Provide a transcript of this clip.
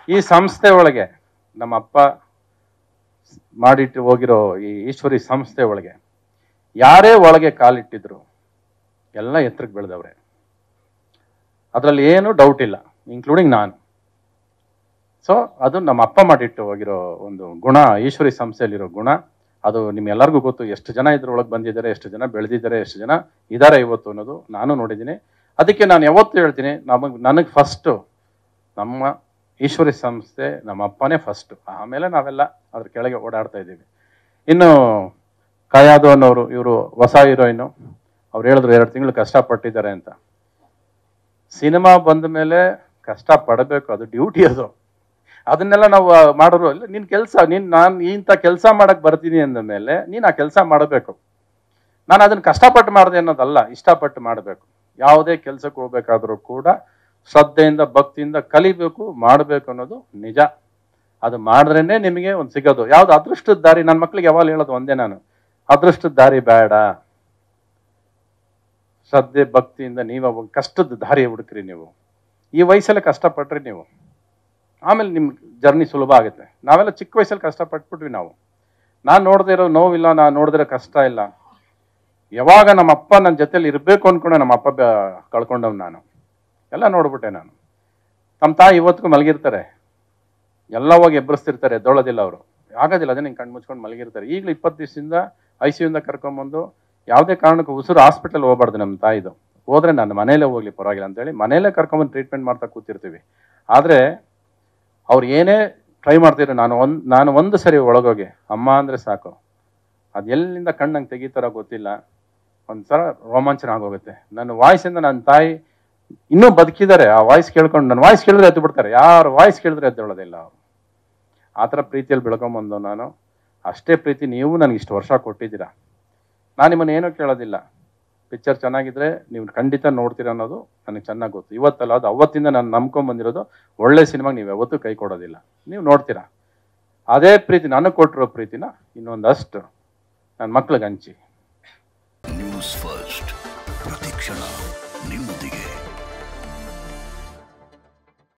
ಈ ಸಂಸ್ಥೆ ಒಳಗೆ ನಮ್ಮ ಅಪ್ಪ ಮಾಡಿಟ್ಟು ಹೋಗಿರೋ ಈ ಈಶ್ವರಿ ಸಂಸ್ಥೆ ಒಳಗೆ ಯಾರೇ ಒಳಗೆ ಕಾಲಿಟ್ಟಿದ್ರು ಎಲ್ಲ ಎತ್ತರಕ್ಕೆ ಬೆಳೆದವ್ರೆ ಅದರಲ್ಲಿ ಏನು ಡೌಟ್ ಇಲ್ಲ ಇನ್ಕ್ಲೂಡಿಂಗ್ ನಾನು ಸೊ ಅದು ನಮ್ಮ ಅಪ್ಪ ಮಾಡಿಟ್ಟು ಹೋಗಿರೋ ಒಂದು ಗುಣ ಈಶ್ವರಿ ಸಂಸ್ಥೆಯಲ್ಲಿರೋ ಗುಣ ಅದು ನಿಮ್ಗೆಲ್ಲರಿಗೂ ಗೊತ್ತು ಎಷ್ಟು ಜನ ಇದ್ರೊಳಗೆ ಬಂದಿದ್ದಾರೆ ಎಷ್ಟು ಜನ ಬೆಳೆದಿದ್ದಾರೆ ಎಷ್ಟು ಜನ ಇದ್ದಾರೆ ಇವತ್ತು ಅನ್ನೋದು ನಾನು ನೋಡಿದ್ದೀನಿ ಅದಕ್ಕೆ ನಾನು ಯಾವತ್ತೂ ಹೇಳ್ತೀನಿ ನಮಗೆ ನನಗೆ ಫಸ್ಟು ನಮ್ಮ ಈಶ್ವರಿ ಸಂಸ್ಥೆ ನಮ್ಮ ಅಪ್ಪನೇ ಫಸ್ಟು ಆಮೇಲೆ ನಾವೆಲ್ಲ ಅದ್ರ ಕೆಳಗೆ ಓಡಾಡ್ತಾ ಇದ್ದೀವಿ ಇನ್ನು ಕಾಯಾದು ಅನ್ನೋರು ಇವರು ಹೊಸ ಹೀರೋಯಿನು ಅವ್ರು ಹೇಳಿದ್ರು ಎರಡು ತಿಂಗಳು ಕಷ್ಟಪಟ್ಟಿದ್ದಾರೆ ಅಂತ ಸಿನಿಮಾ ಬಂದ ಮೇಲೆ ಕಷ್ಟ ಪಡಬೇಕು ಅದು ಡ್ಯೂಟಿ ಅದು ಅದನ್ನೆಲ್ಲ ನಾವು ಆ, ಮಾಡೋರು ಇಲ್ಲ ನಿನ್ ಕೆಲಸ ನೀನ್ ನಾನು ಇಂಥ ಕೆಲಸ ಮಾಡಕ್ ಬರ್ತೀನಿ ಅಂದ ಮೇಲೆ ನೀನು ಆ ಕೆಲಸ ಮಾಡಬೇಕು ನಾನು ಅದನ್ನ ಕಷ್ಟಪಟ್ಟು ಮಾಡಿದೆ ಅನ್ನೋದಲ್ಲ ಇಷ್ಟಪಟ್ಟು ಮಾಡಬೇಕು ಯಾವುದೇ ಕೆಲಸಕ್ಕೆ ಹೋಗ್ಬೇಕಾದ್ರೂ ಕೂಡ ಶ್ರದ್ಧೆಯಿಂದ ಭಕ್ತಿಯಿಂದ ಕಲಿಬೇಕು ಮಾಡಬೇಕು ಅನ್ನೋದು ನಿಜ ಅದು ಮಾಡಿದ್ರೇನೆ ನಿಮಗೆ ಒಂದು ಸಿಗೋದು ಯಾವ್ದು ಅದೃಷ್ಟದ ದಾರಿ ನನ್ನ ಮಕ್ಳಿಗೆ ಯಾವಾಗ ಹೇಳೋದು ಒಂದೇ ನಾನು ಅದೃಷ್ಟದ ದಾರಿ ಬೇಡ ಶ್ರದ್ಧೆ ಭಕ್ತಿಯಿಂದ ನೀವು ಅವಾಗ ಕಷ್ಟದ ದಾರಿ ಹುಡುಕ್ರಿ ನೀವು ಈ ವಯಸ್ಸಲ್ಲಿ ಕಷ್ಟಪಟ್ರಿ ನೀವು ಆಮೇಲೆ ನಿಮ್ಮ ಜರ್ನಿ ಸುಲಭ ಆಗುತ್ತೆ ನಾವೆಲ್ಲ ಚಿಕ್ಕ ವಯಸ್ಸಲ್ಲಿ ಕಷ್ಟಪಟ್ಬಿಟ್ವಿ ನಾವು ನಾನು ನೋಡದೇ ಇರೋ ನೋವಿಲ್ಲ ನಾನು ನೋಡಿದ್ರೆ ಕಷ್ಟ ಇಲ್ಲ ಯಾವಾಗ ನಮ್ಮ ಅಪ್ಪ ನನ್ನ ಜೊತೆಲಿ ಇರಬೇಕು ಅನ್ಕೊಂಡೆ ನಮ್ಮ ಅಪ್ಪ ಬ- ಕಳ್ಕೊಂಡವ್ ನಾನು ಎಲ್ಲ ನೋಡ್ಬಿಟ್ಟೆ ನಾನು ನಮ್ಮ ತಾಯಿ ಇವತ್ತಿಗೂ ಮಲಗಿರ್ತಾರೆ ಎಲ್ಲ ಹೋಗಿ ಎಬ್ಬರಿಸ್ತಿರ್ತಾರೆ ಎದ್ದೊಳೋದಿಲ್ಲ ಅವರು ಆಗೋದಿಲ್ಲ ಅದೇ ನಿಂಗೆ ಕಣ್ಣು ಮುಚ್ಕೊಂಡು ಮಲಗಿರ್ತಾರೆ ಈಗಲೂ ಇಪ್ಪತ್ತು ದಿವಸದಿಂದ ಐ ಸಿ ಯುಯಿಂದ ಕರ್ಕೊಂಬಂದು ಯಾವುದೇ ಕಾರಣಕ್ಕೂ ಉಸಿರು ಹಾಸ್ಪಿಟಲ್ ಹೋಗ್ಬಾರ್ದು ನಮ್ಮ ತಾಯಿದು ಹೋದ್ರೆ ನಾನು ಮನೇಲೇ ಹೋಗ್ಲಿ ಪರವಾಗಿಲ್ಲ ಅಂತೇಳಿ ಮನೇಲೇ ಕರ್ಕೊಂಬಂದು ಟ್ರೀಟ್ಮೆಂಟ್ ಮಾಡ್ತಾ ಕೂತಿರ್ತೀವಿ ಆದರೆ ಅವ್ರು ಏನೇ ಟ್ರೈ ಮಾಡ್ತಿದ್ರು ನಾನು ಒಂದು ನಾನು ಒಂದು ಸರಿ ಒಳಗೋಗಿ ಅಮ್ಮ ಅಂದರೆ ಸಾಕು ಅದು ಎಲ್ಲಿಂದ ಕಣ್ಣಂಗೆ ತೆಗಿತಾರೋ ಗೊತ್ತಿಲ್ಲ ಒಂಥರ ರೋಮಾಂಚನ ಆಗೋಗುತ್ತೆ ನನ್ನ ವಾಯ್ಸಿಂದ ನನ್ನ ತಾಯಿ ಇನ್ನೂ ಬದುಕಿದ್ದಾರೆ ಆ ವಾಯ್ಸ್ ಕೇಳ್ಕೊಂಡು ನನ್ನ ವಾಯ್ಸ್ ಕೇಳಿದ್ರೆ ಎದ್ದು ಬಿಡ್ತಾರೆ ಯಾರು ವಾಯ್ಸ್ ಕೇಳಿದ್ರೆ ಎದ್ದೇಳೋದಿಲ್ಲ ಅವರು ಆ ಥರ ಪ್ರೀತಿಯಲ್ಲಿ ಬೆಳ್ಕೊಂಬಂದು ನಾನು ಅಷ್ಟೇ ಪ್ರೀತಿ ನೀವು ನನಗೆ ಇಷ್ಟು ವರ್ಷ ಕೊಟ್ಟಿದ್ದೀರಾ ನಾನು ನಿಮ್ಮನ್ನು ಏನೂ ಕೇಳೋದಿಲ್ಲ ಪಿಕ್ಚರ್ ಚೆನ್ನಾಗಿದ್ರೆ ನೀವು ಖಂಡಿತ ನೋಡ್ತೀರ ಅನ್ನೋದು ನನಗೆ ಚೆನ್ನಾಗಿ ಗೊತ್ತು ಇವತ್ತಲ್ಲ ಅದು ಅವತ್ತಿಂದ ನಾನು ನಂಬ್ಕೊಂಡ್ ಬಂದಿರೋದು ಒಳ್ಳೆ ಸಿನಿಮಾಗೆ ನೀವು ಯಾವತ್ತೂ ಕೈ ಕೊಡೋದಿಲ್ಲ ನೀವು ನೋಡ್ತೀರಾ ಅದೇ ಪ್ರೀತಿ ನನಗೆ ಕೊಟ್ಟಿರೋ ಪ್ರೀತಿನ ಇನ್ನೊಂದಷ್ಟು ನನ್ನ ಮಕ್ಳಿಗೆ ಹಂಚಿ ನ್ಯೂಸ್ ಫಸ್ಟ್ ಪ್ರತಿಕ್ಷಣ ನಿಮ್ಮೊಂದಿಗೆ